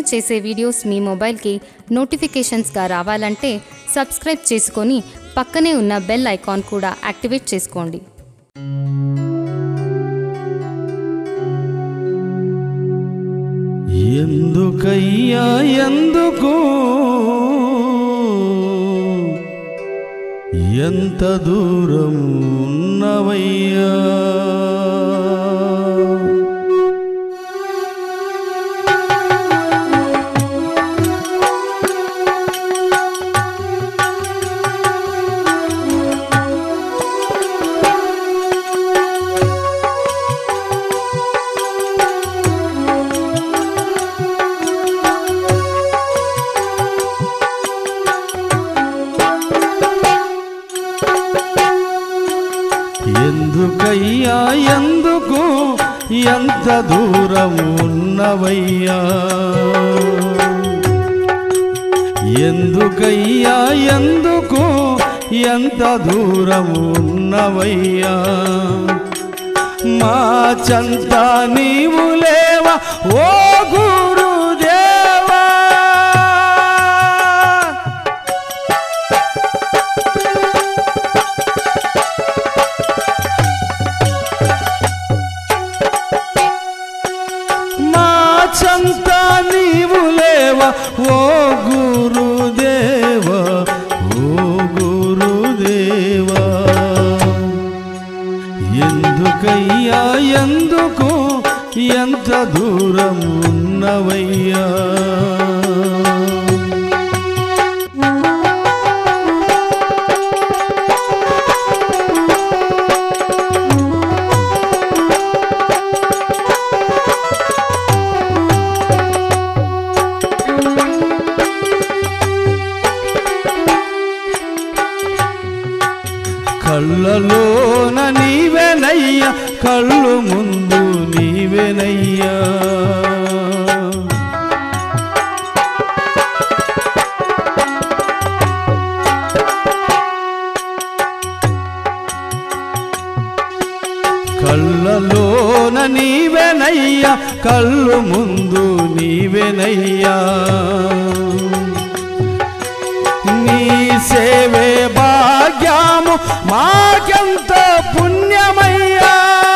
చేసే వీడియోస్ మీ మొబైల్కి నోటిఫికేషన్స్గా రావాలంటే సబ్స్క్రైబ్ చేసుకొని పక్కనే ఉన్న బెల్ ఐకాన్ కూడా యాక్టివేట్ చేసుకోండి ఎందుకయ్యా ఎందుకు ఎంత దూరం ఉన్నవయ్యా ఎందుకయ్యా ఎందుకు ఎంత దూరం ఉన్నవయ్యా ఎందుకయ్యా ఎందుకు ఎంత దూరం ఉన్నవయ్యా మా చంత నీవు లేవా ఓ గురుదేవా మా చంత నీవు లేవా ఓ గురుదేవా ఓ గురుదేవా ఎందుకయ్యా ఎందుకు ఎంత దూరం ఉన్నవయ్యా కళ్ళలోన నీవెనయ్యా కళ్ళు ముందు నీవెనయ్యా కళ్ళలోన నీవెనయ్యా కళ్ళు ముందు నీవెనయ్యా నీ సేవే భాగ్యము మాకెంత పుణ్యమయ్యా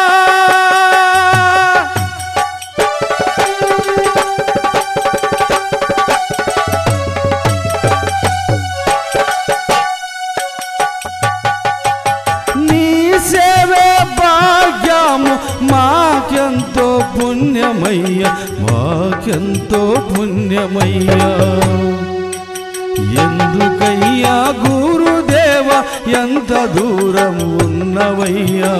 నీ సేవే భాగ్యము మాకెంతో పుణ్యమయ్యా మాకెంతో పుణ్యమయ్యా ఎందుకయ్యా గురుదేవ ఎంత దూరం ఉన్నవయ్యా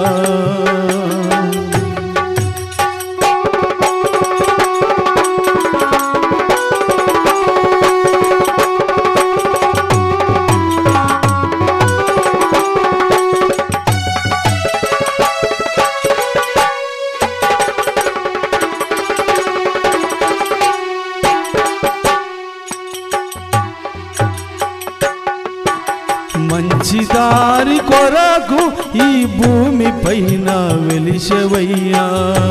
మంచి దారి కొరకు ఈ భూమి పైన వెలిసవయ్యా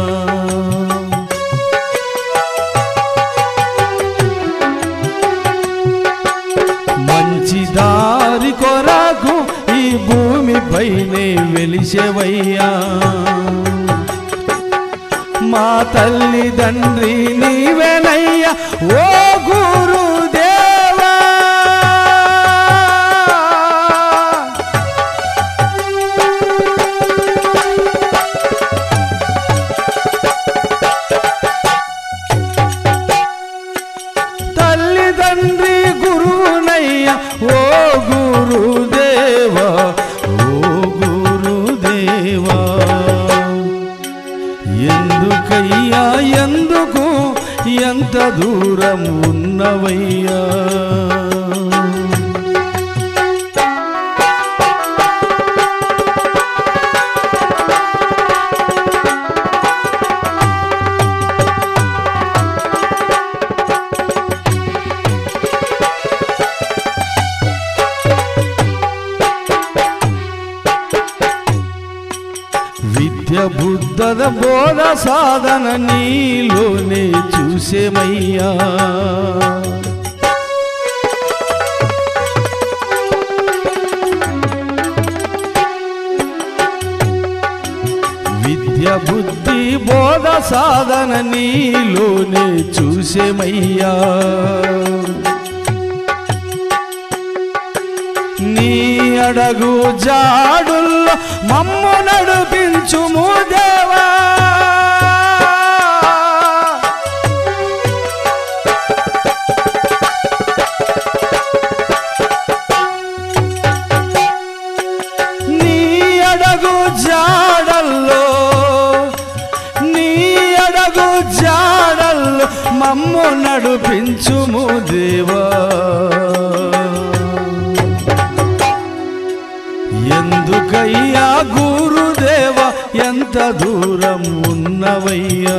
మంచి దారి కొరకు ఈ భూమి పైనే వెలిసవయ్యా మా తల్లిదండ్రి నీవెనయ్యా ఓ గురుదేవా తల్లిదండ్రి గురువునయ్యా ఓ గురుదేవా ఓ గురుదేవా ఎందుకయ్యా ఎందుకు ఎంత దూరం ఉన్నవయ్యా విద్య బుద్ధద బోధ సాధన నీలోనే చూసేమయ్యా విద్య బుద్ధి బోధ సాధన నీలోనే చూసేమయ్యా నీ అడగు జాడుల్లో మమ్ము నడిపించుము దేవా నీ అడగు జాడల్లో నీ అడగు జాడల్లో మమ్ము నడిపించుము దేవా ఎందుకయ్యా గురుదేవ ఎంత దూరం ఉన్నవయ్యా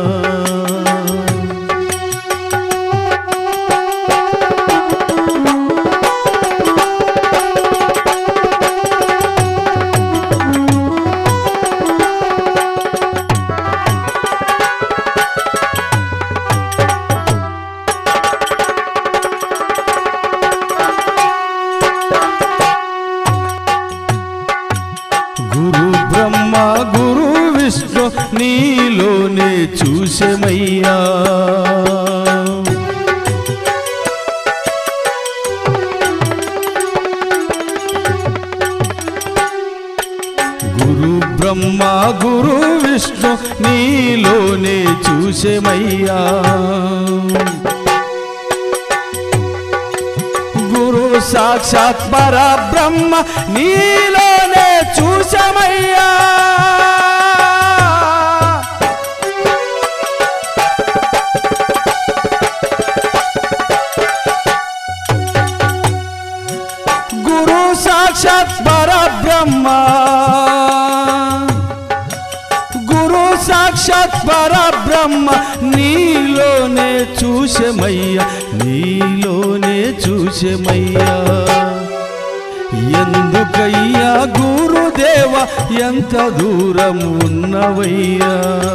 గురు బ్రహ్మ గురు విష్ణు నీలోనే చూసేమయ్యా గురు బ్రహ్మ గురు విష్ణు నీలోనే చూసేమయ్యా గురు సాక్షాత్ పరబ్రహ్మ నీలోనే చూసమయ్యా గురు సాక్షాత్ పరబ్రహ్మ గురు సాక్షాత్ పరబ్రహ్మ నీలోనే చూసమయ్యా నీలోనే చూసమయ్యా ఎందుకయ్యా గురుదేవ ఎంత దూరం ఉన్నవయ్యా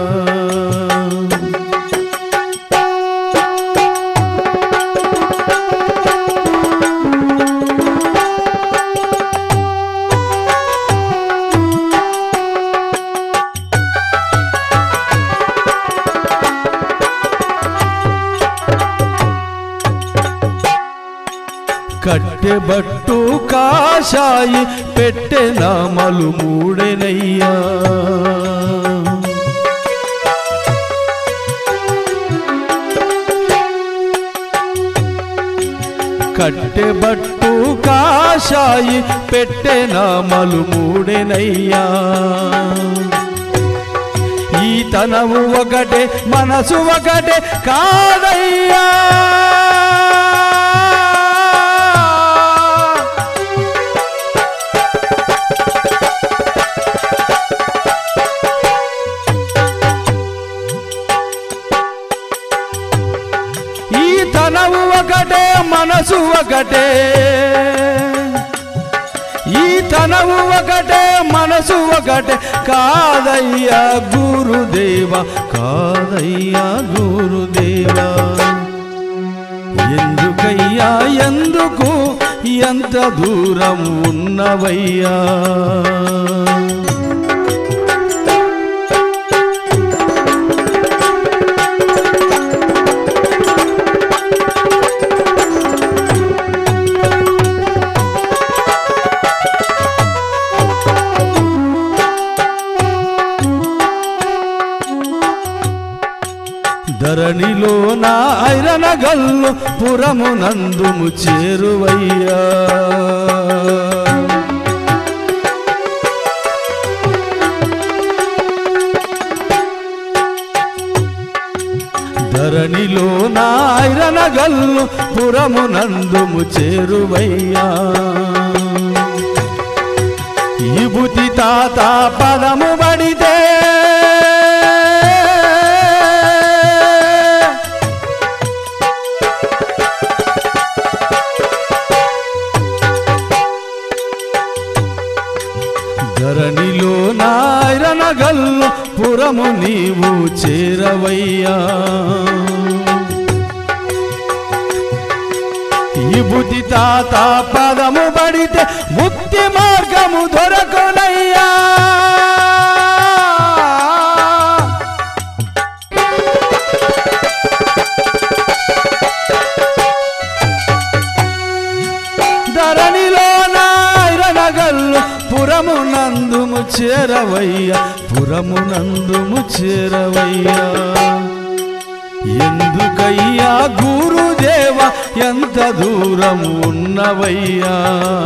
కట్టెబట్టు కాషాయి పెట్టె నామలు మూడెనయ్యా కట్టెబట్టు కాషాయి పెట్టె నామలు మూడెనయ్యా ఈ తనవు ఒకటే మనసు ఒకటే కాదయ్యా ఈ తనవు ఒకటే మనసు ఒకటే ఈ తనవు ఒకటే మనసు ఒకటే కాదయ్యా గురుదేవ కాదయ్యా గురుదేవ ఎందుకయ్యా ఎందుకు ఎంత దూరం ఉన్నవయ్యా ధరణిలో నా ఐరన గల్లు పురము నందుము చేరువయ్యా ధరణిలో నా ఐరన గల్లు పురము నందుము చేరువయ్యా ఇబుతి తాత పదము పడితే ధరణిలో నాయరనగల్లు పురము నీవు చేరవయ్యా ఈ బుద్ధి తాత పదము పడితే ముక్తి మార్గము దొరకనయ్యా ధరణిలో నాయరనగల్లు పురము నందుము చేరవయ్యా పురము నందుము చేరవయ్యా ఎందుకయ్యా గురుదేవ ఎంత దూరం ఉన్నవయ్యా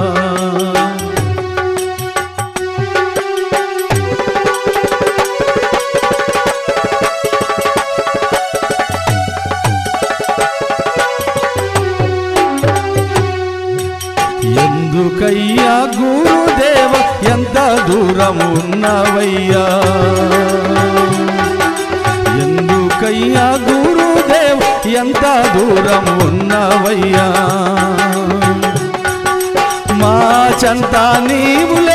ఎందుకయ్యా గురుదేవ ఎంత దూరం ఉన్నవయ్యా ఎందుకయ్యా గురుదేవ్ ఎంత దూరం ఉన్నవయ్యా మా చంత నీవు